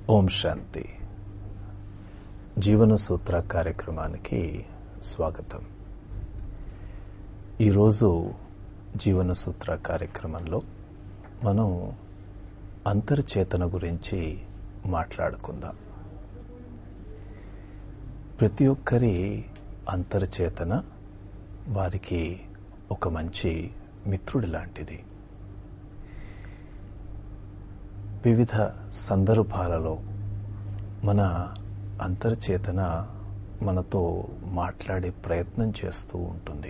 ఓం శాంతి జీవన సూత్ర కార్యక్రమానికి స్వాగతం ఈరోజు జీవన సూత్ర కార్యక్రమంలో మనం అంతర్చేతన గురించి మాట్లాడుకుందాం ప్రతి ఒక్కరి అంతర్చేతన వారికి ఒక మంచి మిత్రుడి లాంటిది వివిధ సందర్భాలలో మన అంతర్చేతన మనతో మాట్లాడే ప్రయత్నం చేస్తూ ఉంటుంది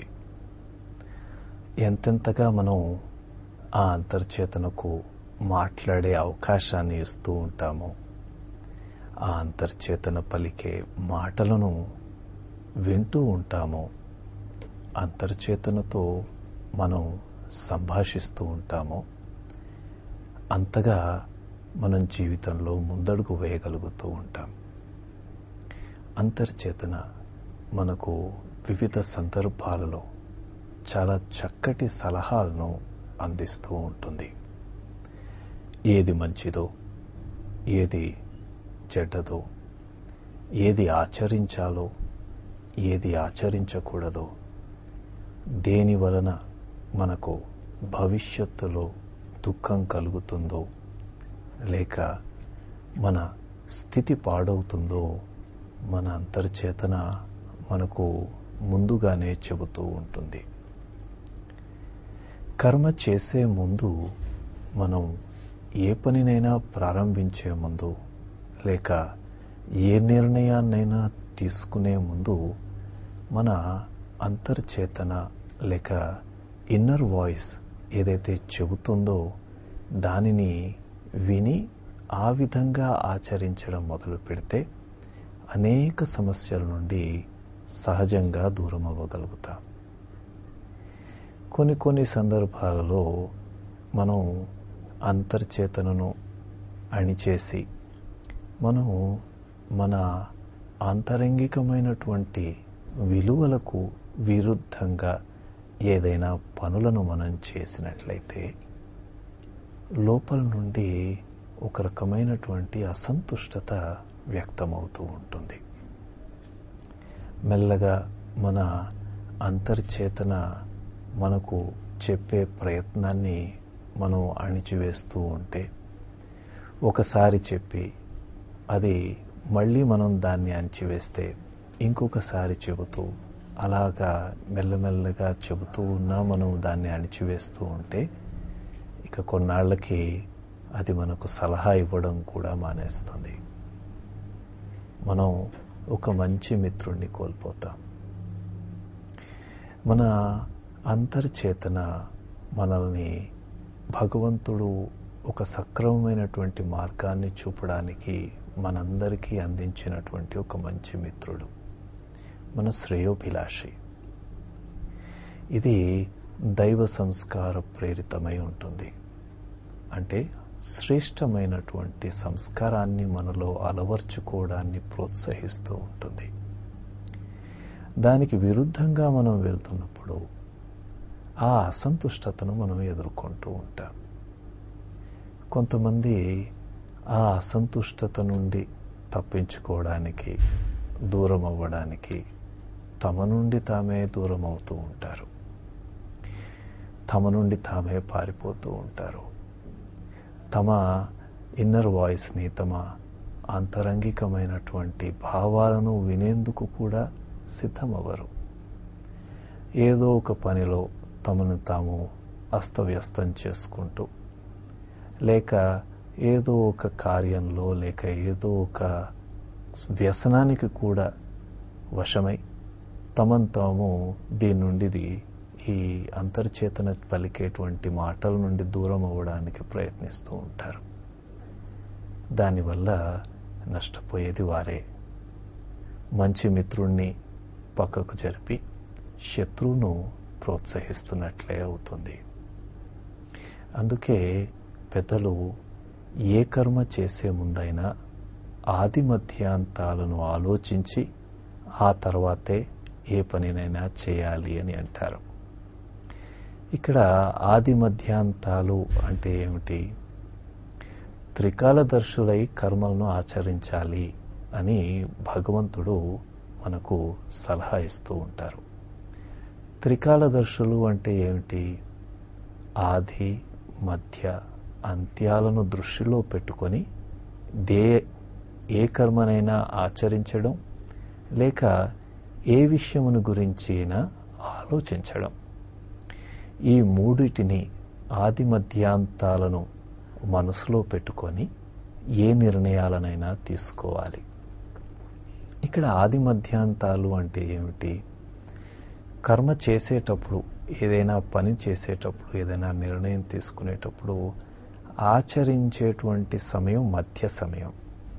ఎంతెంతగా మనం ఆ అంతర్చేతనకు మాట్లాడే అవకాశాన్ని ఇస్తూ ఉంటామో ఆ అంతర్చేతన పలికే మాటలను వింటూ ఉంటామో అంతర్చేతనతో మనం సంభాషిస్తూ ఉంటామో అంతగా మనం జీవితంలో ముందడుగు వేయగలుగుతూ ఉంటాం అంతర్చేతన మనకు వివిధ సందర్భాలలో చాలా చక్కటి సలహాలను అందిస్తూ ఉంటుంది ఏది మంచిదో ఏది చెడ్డదో ఏది ఆచరించాలో ఏది ఆచరించకూడదో దేని వలన మనకు భవిష్యత్తులో దుఃఖం కలుగుతుందో లేక మన స్థితి పాడవుతుందో మన అంతర్చేతన మనకు ముందుగానే చెబుతూ ఉంటుంది కర్మ చేసే ముందు మనం ఏ పనినైనా ప్రారంభించే ముందు లేక ఏ నిర్ణయాన్నైనా తీసుకునే ముందు మన అంతర్చేతన లేక ఇన్నర్ వాయిస్ ఏదైతే చెబుతుందో దానిని విని ఆ విధంగా ఆచరించడం మొదలు పెడితే అనేక సమస్యల నుండి సహజంగా దూరం అవ్వగలుగుతాం కొన్ని కొన్ని సందర్భాలలో మనం అంతర్చేతనను అణిచేసి మనం మన ఆంతరంగికమైనటువంటి విలువలకు విరుద్ధంగా ఏదైనా పనులను మనం చేసినట్లయితే లోపల నుండి ఒక రకమైనటువంటి అసంతుష్టత వ్యక్తమవుతూ ఉంటుంది మెల్లగా మన అంతర్చేతన మనకు చెప్పే ప్రయత్నాన్ని మనం అణిచివేస్తూ ఉంటే ఒకసారి చెప్పి అది మళ్ళీ మనం దాన్ని అణిచివేస్తే ఇంకొకసారి చెబుతూ అలాగా మెల్లమెల్లగా చెబుతూ ఉన్నా మనం దాన్ని అణిచివేస్తూ ఉంటే ఇక కొన్నాళ్ళకి అది మనకు సలహా ఇవ్వడం కూడా మానేస్తుంది మనం ఒక మంచి మిత్రుణ్ణి కోల్పోతాం మన అంతర్చేతన మనల్ని భగవంతుడు ఒక సక్రమమైనటువంటి మార్గాన్ని చూపడానికి మనందరికీ అందించినటువంటి ఒక మంచి మిత్రుడు మన శ్రేయోభిలాషి ఇది దైవ సంస్కార ప్రేరితమై ఉంటుంది అంటే శ్రేష్టమైనటువంటి సంస్కారాన్ని మనలో అలవర్చుకోవడాన్ని ప్రోత్సహిస్తూ ఉంటుంది దానికి విరుద్ధంగా మనం వెళ్తున్నప్పుడు ఆ అసంతుష్టతను మనం ఎదుర్కొంటూ ఉంటాం కొంతమంది ఆ అసంతుష్టత నుండి తప్పించుకోవడానికి దూరం అవ్వడానికి తమ నుండి తామే దూరం అవుతూ ఉంటారు తమ నుండి తామే పారిపోతూ ఉంటారు తమ ఇన్నర్ వాయిస్ని తమ ఆంతరంగికమైనటువంటి భావాలను వినేందుకు కూడా సిద్ధమవ్వరు ఏదో ఒక పనిలో తమను తాము అస్తవ్యస్తం చేసుకుంటూ లేక ఏదో ఒక కార్యంలో లేక ఏదో ఒక వ్యసనానికి కూడా వశమై తమను తాము దీని నుండి ఈ అంతర్చేతన పలికేటువంటి మాటల నుండి దూరం అవ్వడానికి ప్రయత్నిస్తూ ఉంటారు దానివల్ల నష్టపోయేది వారే మంచి మిత్రుణ్ణి పక్కకు జరిపి శత్రువును ప్రోత్సహిస్తున్నట్లే అవుతుంది అందుకే పెద్దలు ఏ కర్మ చేసే ముందైనా ఆది మధ్యాంతాలను ఆలోచించి ఆ తర్వాతే ఏ పనినైనా చేయాలి అని అంటారు ఇక్కడ ఆది మధ్యాంతాలు అంటే ఏమిటి త్రికాలదర్శులై కర్మలను ఆచరించాలి అని భగవంతుడు మనకు సలహా ఇస్తూ ఉంటారు త్రికాలదర్శులు అంటే ఏమిటి ఆది మధ్య అంత్యాలను దృష్టిలో పెట్టుకొని దే ఏ కర్మనైనా ఆచరించడం లేక ఏ విషయమును గురించి అయినా ఆలోచించడం ఈ మూడిటిని ఆది మధ్యాంతాలను మనసులో పెట్టుకొని ఏ నిర్ణయాలనైనా తీసుకోవాలి ఇక్కడ ఆది మధ్యాంతాలు అంటే ఏమిటి కర్మ చేసేటప్పుడు ఏదైనా పని చేసేటప్పుడు ఏదైనా నిర్ణయం తీసుకునేటప్పుడు ఆచరించేటువంటి సమయం మధ్య సమయం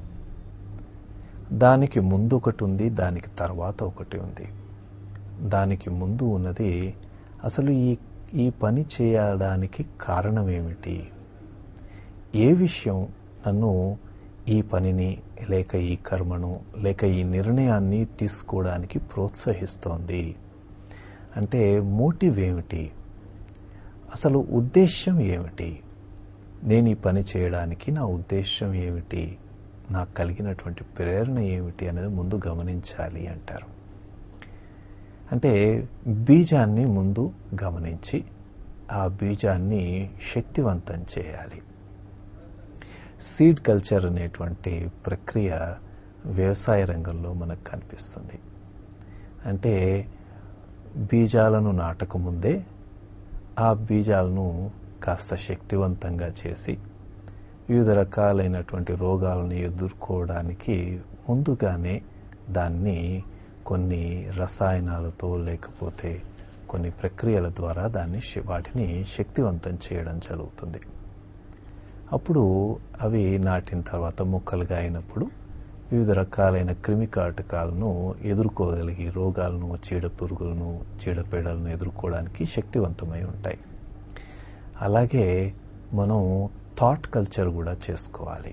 దానికి ముందు ఒకటి ఉంది దానికి తర్వాత ఒకటి ఉంది దానికి ముందు ఉన్నది అసలు ఈ ఈ పని చేయడానికి కారణం ఏమిటి ఏ విషయం నన్ను ఈ పనిని లేక ఈ కర్మను లేక ఈ నిర్ణయాన్ని తీసుకోవడానికి ప్రోత్సహిస్తోంది అంటే మోటివ్ ఏమిటి అసలు ఉద్దేశ్యం ఏమిటి నేను ఈ పని చేయడానికి నా ఉద్దేశ్యం ఏమిటి నాకు కలిగినటువంటి ప్రేరణ ఏమిటి అనేది ముందు గమనించాలి అంటారు అంటే బీజాన్ని ముందు గమనించి ఆ బీజాన్ని శక్తివంతం చేయాలి సీడ్ కల్చర్ అనేటువంటి ప్రక్రియ వ్యవసాయ రంగంలో మనకు కనిపిస్తుంది అంటే బీజాలను నాటకముందే ఆ బీజాలను కాస్త శక్తివంతంగా చేసి వివిధ రకాలైనటువంటి రోగాలను ఎదుర్కోవడానికి ముందుగానే దాన్ని కొన్ని రసాయనాలతో లేకపోతే కొన్ని ప్రక్రియల ద్వారా దాన్ని వాటిని శక్తివంతం చేయడం జరుగుతుంది అప్పుడు అవి నాటిన తర్వాత మొక్కలుగా అయినప్పుడు వివిధ రకాలైన క్రిమి కాటకాలను ఎదుర్కోగలిగి రోగాలను చీడ పురుగులను చీడపీడలను ఎదుర్కోవడానికి శక్తివంతమై ఉంటాయి అలాగే మనం థాట్ కల్చర్ కూడా చేసుకోవాలి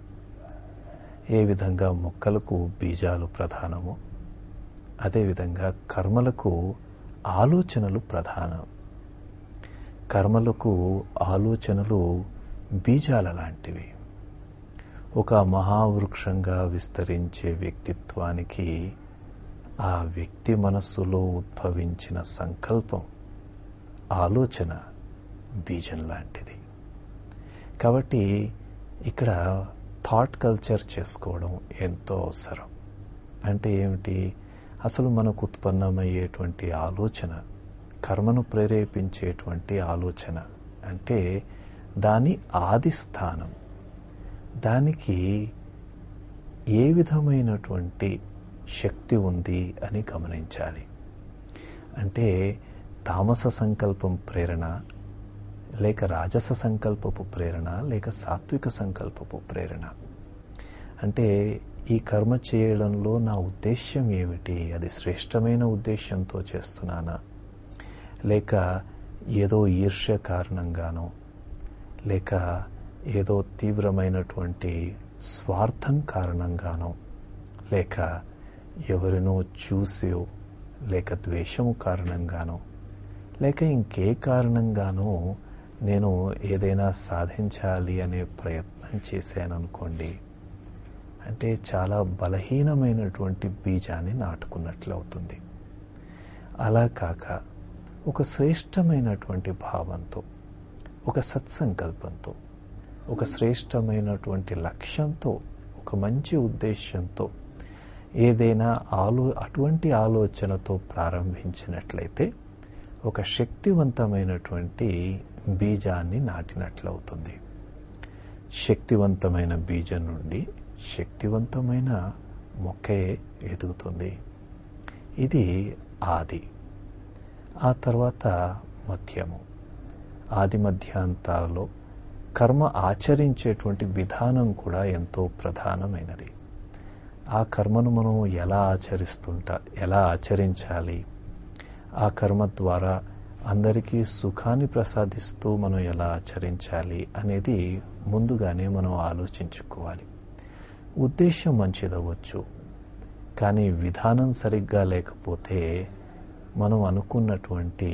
ఏ విధంగా మొక్కలకు బీజాలు ప్రధానమో అదేవిధంగా కర్మలకు ఆలోచనలు ప్రధానం కర్మలకు ఆలోచనలు బీజాల లాంటివి ఒక మహావృక్షంగా విస్తరించే వ్యక్తిత్వానికి ఆ వ్యక్తి మనస్సులో ఉద్భవించిన సంకల్పం ఆలోచన బీజం లాంటిది కాబట్టి ఇక్కడ థాట్ కల్చర్ చేసుకోవడం ఎంతో అవసరం అంటే ఏమిటి అసలు మనకు ఉత్పన్నమయ్యేటువంటి ఆలోచన కర్మను ప్రేరేపించేటువంటి ఆలోచన అంటే దాని ఆది స్థానం దానికి ఏ విధమైనటువంటి శక్తి ఉంది అని గమనించాలి అంటే తామస సంకల్పం ప్రేరణ లేక రాజస సంకల్పపు ప్రేరణ లేక సాత్విక సంకల్పపు ప్రేరణ అంటే ఈ కర్మ చేయడంలో నా ఉద్దేశ్యం ఏమిటి అది శ్రేష్టమైన ఉద్దేశంతో చేస్తున్నానా లేక ఏదో ఈర్ష్య కారణంగానో లేక ఏదో తీవ్రమైనటువంటి స్వార్థం కారణంగానో లేక ఎవరినో చూసో లేక ద్వేషము కారణంగానో లేక ఇంకే కారణంగానో నేను ఏదైనా సాధించాలి అనే ప్రయత్నం చేశాననుకోండి అంటే చాలా బలహీనమైనటువంటి బీజాన్ని నాటుకున్నట్లు అవుతుంది అలా కాక ఒక శ్రేష్టమైనటువంటి భావంతో ఒక సత్సంకల్పంతో ఒక శ్రేష్టమైనటువంటి లక్ష్యంతో ఒక మంచి ఉద్దేశంతో ఏదైనా ఆలో అటువంటి ఆలోచనతో ప్రారంభించినట్లయితే ఒక శక్తివంతమైనటువంటి బీజాన్ని నాటినట్లవుతుంది శక్తివంతమైన బీజం నుండి శక్తివంతమైన మొక్కే ఎదుగుతుంది ఇది ఆది ఆ తర్వాత మధ్యము ఆది మధ్యాంతాలలో కర్మ ఆచరించేటువంటి విధానం కూడా ఎంతో ప్రధానమైనది ఆ కర్మను మనం ఎలా ఆచరిస్తుంటా ఎలా ఆచరించాలి ఆ కర్మ ద్వారా అందరికీ సుఖాన్ని ప్రసాదిస్తూ మనం ఎలా ఆచరించాలి అనేది ముందుగానే మనం ఆలోచించుకోవాలి ఉద్దేశం మంచిదవ్వచ్చు కానీ విధానం సరిగ్గా లేకపోతే మనం అనుకున్నటువంటి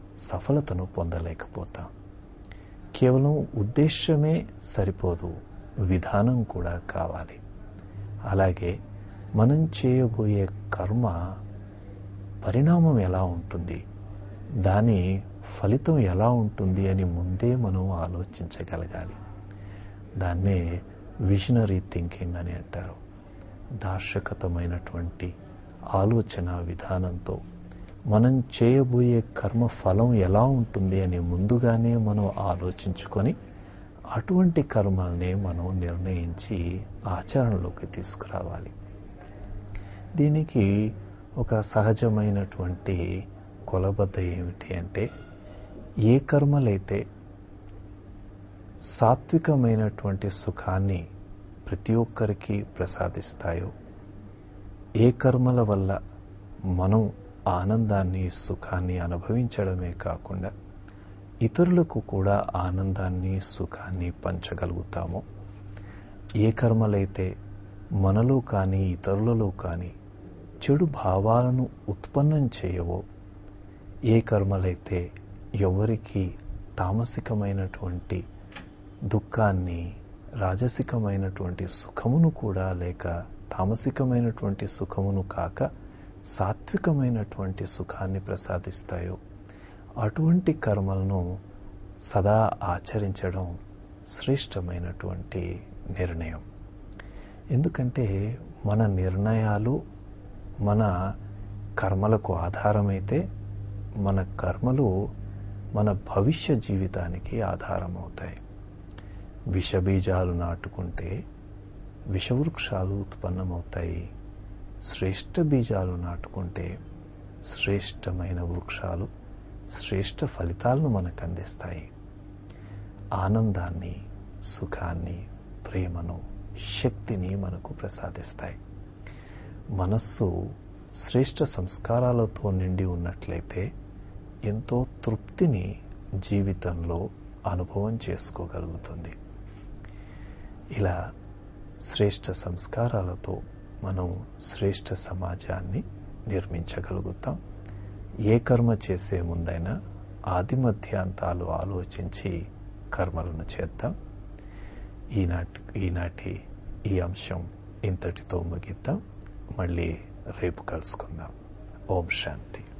సఫలతను పొందలేకపోతాం కేవలం ఉద్దేశమే సరిపోదు విధానం కూడా కావాలి అలాగే మనం చేయబోయే కర్మ పరిణామం ఎలా ఉంటుంది దాని ఫలితం ఎలా ఉంటుంది అని ముందే మనం ఆలోచించగలగాలి దాన్నే విజనరీ థింకింగ్ అని అంటారు దార్శకతమైనటువంటి ఆలోచన విధానంతో మనం చేయబోయే కర్మ ఫలం ఎలా ఉంటుంది అని ముందుగానే మనం ఆలోచించుకొని అటువంటి కర్మల్ని మనం నిర్ణయించి ఆచరణలోకి తీసుకురావాలి దీనికి ఒక సహజమైనటువంటి కొలబద్ద ఏమిటి అంటే ఏ కర్మలైతే సాత్వికమైనటువంటి సుఖాన్ని ప్రతి ఒక్కరికి ప్రసాదిస్తాయో ఏ కర్మల వల్ల మనం ఆనందాన్ని సుఖాన్ని అనుభవించడమే కాకుండా ఇతరులకు కూడా ఆనందాన్ని సుఖాన్ని పంచగలుగుతామో ఏ కర్మలైతే మనలో కానీ ఇతరులలో కానీ చెడు భావాలను ఉత్పన్నం చేయవో ఏ కర్మలైతే ఎవరికి తామసికమైనటువంటి దుఃఖాన్ని రాజసికమైనటువంటి సుఖమును కూడా లేక తామసికమైనటువంటి సుఖమును కాక సాత్వికమైనటువంటి సుఖాన్ని ప్రసాదిస్తాయో అటువంటి కర్మలను సదా ఆచరించడం శ్రేష్టమైనటువంటి నిర్ణయం ఎందుకంటే మన నిర్ణయాలు మన కర్మలకు ఆధారమైతే మన కర్మలు మన భవిష్య జీవితానికి ఆధారమవుతాయి విషబీజాలు నాటుకుంటే విషవృక్షాలు ఉత్పన్నమవుతాయి శ్రేష్ఠ బీజాలు నాటుకుంటే శ్రేష్టమైన వృక్షాలు శ్రేష్ఠ ఫలితాలను మనకు అందిస్తాయి ఆనందాన్ని సుఖాన్ని ప్రేమను శక్తిని మనకు ప్రసాదిస్తాయి మనస్సు శ్రేష్ఠ సంస్కారాలతో నిండి ఉన్నట్లయితే ఎంతో తృప్తిని జీవితంలో అనుభవం చేసుకోగలుగుతుంది ఇలా శ్రేష్ఠ సంస్కారాలతో మనం శ్రేష్ఠ సమాజాన్ని నిర్మించగలుగుతాం ఏ కర్మ చేసే ముందైనా ఆది మధ్యాంతాలు ఆలోచించి కర్మలను చేద్దాం ఈనాటి ఈనాటి ఈ అంశం ఇంతటితో ముగిద్దాం మళ్ళీ రేపు కలుసుకుందాం ఓం శాంతి